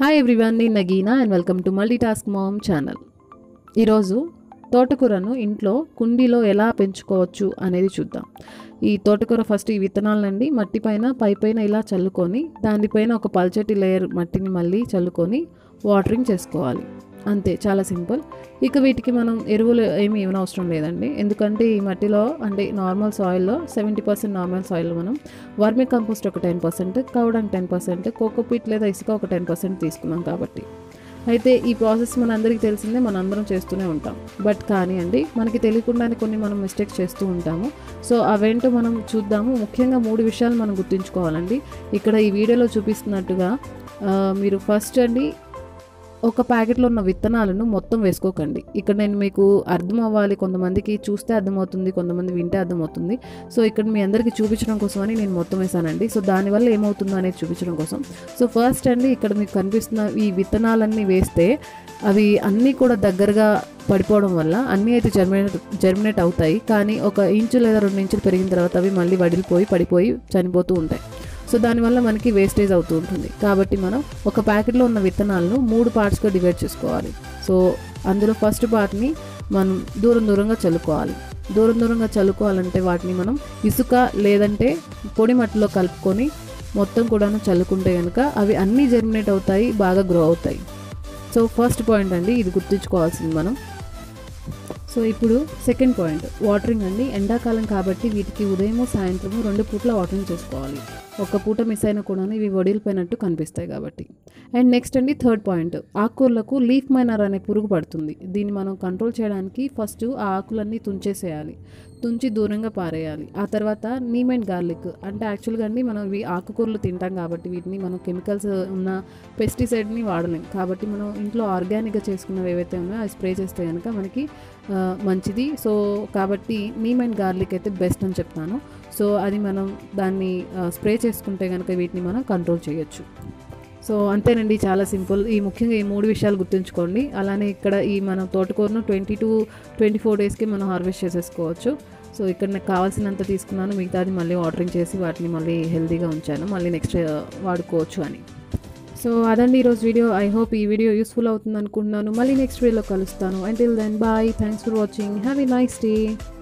hi everyone నేను Nagina and welcome to multi task mom channel ఈరోజు తోటకూరను ఇంట్లో కుండీలో ఎలా పెంచుకోవచ్చు అనేది చూద్దాం ఈ తోటకూర ఫస్ట్ ఈ విత్తనాలండి మట్టి పైన పై పైన ఇలా చల్లుకొని దానిపైన ఒక పల్చటి లేయర్ మట్టిని మళ్ళీ చల్లుకొని వాటరింగ్ చేసుకోవాలి అంతే చాలా సింపుల్ ఇక వీటికి మనం ఎరువులు ఏమి ఇవ్వనవసరం లేదండి ఎందుకంటే ఈ మట్టిలో అంటే నార్మల్ సాయిల్లో సెవెంటీ పర్సెంట్ నార్మల్ సాయిల్ మనం వర్మి కంపోస్ట్ ఒక ten percent cow dung ten percent cocopeat లేదా ఇసుక ఒక టెన్ పర్సెంట్ తీసుకున్నాం కాబట్టి అయితే ఈ ప్రాసెస్ మనందరికీ తెలిసిందే మనం అందరం చేస్తూనే ఉంటాం బట్ కానీ అండి మనకి తెలియకుండానే కొన్ని మనం మిస్టేక్స్ చేస్తూ ఉంటాము సో అవేంటో మనం చూద్దాము ముఖ్యంగా మూడు విషయాలు మనం గుర్తుంచుకోవాలండి ఇక్కడ ఈ వీడియోలో చూపిస్తున్నట్టుగా ఆ, మీరు ఫస్ట్ అండి ఒక ప్యాకెట్లో ఉన్న విత్తనాలను మొత్తం వేసుకోకండి ఇక్కడ నేను మీకు అర్థం అవ్వాలి కొంతమందికి చూస్తే అర్థమవుతుంది కొంతమంది వింటే అర్థమవుతుంది సో ఇక్కడ మీ అందరికీ చూపించడం కోసమని నేను మొత్తం వేసానండి సో దానివల్ల ఏమవుతుందో అనేది చూపించడం కోసం సో ఫస్ట్ అండి ఇక్కడ మీకు కనిపిస్తున్న ఈ విత్తనాలన్నీ వేస్తే అవి అన్నీ కూడా దగ్గరగా పడిపోవడం వల్ల అన్నీ అయితే జర్మినేట్ జర్మినేట్ అవుతాయి కానీ ఒక ఇంచు లేదా రెండు ఇంచులు పెరిగిన తర్వాత అవి మళ్ళీ వడిలిపోయి పడిపోయి చనిపోతూ ఉంటాయి సో దానివల్ల మనకి వేస్టేజ్ అవుతూ ఉంటుంది కాబట్టి మనం ఒక ప్యాకెట్లో ఉన్న విత్తనాలను మూడు పార్ట్స్గా డివైడ్ చేసుకోవాలి సో అందులో ఫస్ట్ పార్ట్ని మనం దూరం దూరంగా చల్లుకోవాలి దూరం దూరంగా చల్లుకోవాలంటే వాటిని మనం ఇసుక లేదంటే పొడి మట్టిలో కలుపుకొని మొత్తం కూడాను చల్లుకుంటే కనుక అవి అన్నీ జర్మినేట్ అవుతాయి బాగా గ్రో అవుతాయి సో ఫస్ట్ పాయింట్ అండి ఇది గుర్తుంచుకోవాల్సింది మనం సో ఇప్పుడు సెకండ్ పాయింట్ వాటరింగ్ అండి ఎండాకాలం కాబట్టి వీటికి ఉదయము సాయంత్రము రెండు పూట్ల వాటరింగ్ చేసుకోవాలి ఒక పూట మిస్ అయినా కూడా ఇవి వడిలిపోయినట్టు కనిపిస్తాయి కాబట్టి అండ్ నెక్స్ట్ అండి థర్డ్ పాయింట్ ఆకుకూరలకు లీఫ్ మైనర్ అనే పురుగు పడుతుంది దీన్ని మనం కంట్రోల్ చేయడానికి ఫస్ట్ ఆ ఆకులన్నీ తుంచేసేయాలి తుంచి దూరంగా పారేయాలి ఆ తర్వాత నీమ్ అండ్ గార్లిక్ అంటే యాక్చువల్గా అండి మనం ఇవి ఆకుకూరలు తింటాం కాబట్టి వీటిని మనం కెమికల్స్ ఉన్న పెస్టిసైడ్ని వాడలేం కాబట్టి మనం ఇంట్లో ఆర్గానిక్గా చేసుకున్నవి ఏవైతే ఉన్నాయో అవి స్ప్రే చేస్తే కనుక మనకి ఆ, మంచిది సో కాబట్టి నీమ్ అండ్ గార్లిక్ అయితే బెస్ట్ అని చెప్తాను సో అది మనం దాన్ని స్ప్రే చేసుకుంటే కనుక వీటిని మనం కంట్రోల్ చేయొచ్చు సో అంతేనండి చాలా సింపుల్ ఈ ముఖ్యంగా ఈ మూడు విషయాలు గుర్తుంచుకోండి అలానే ఇక్కడ ఈ మనం తోటకూరను ట్వంటీ టు ట్వంటీ ఫోర్ డేస్కి మనం హార్వెస్ట్ చేసేసుకోవచ్చు సో ఇక్కడ నాకు కావాల్సినంత తీసుకున్నాను మిగతాది మళ్ళీ వాటరింగ్ చేసి వాటిని మళ్ళీ హెల్తీగా ఉంచాను మళ్ళీ నెక్స్ట్ వాడుకోవచ్చు అని సో అదండి ఈరోజు వీడియో ఐ హోప్ ఈ వీడియో యూస్ఫుల్ అవుతుంది అనుకుంటున్నాను మళ్ళీ నెక్స్ట్ వీడియోలో కలుస్తాను until then bye thanks for watching have a nice day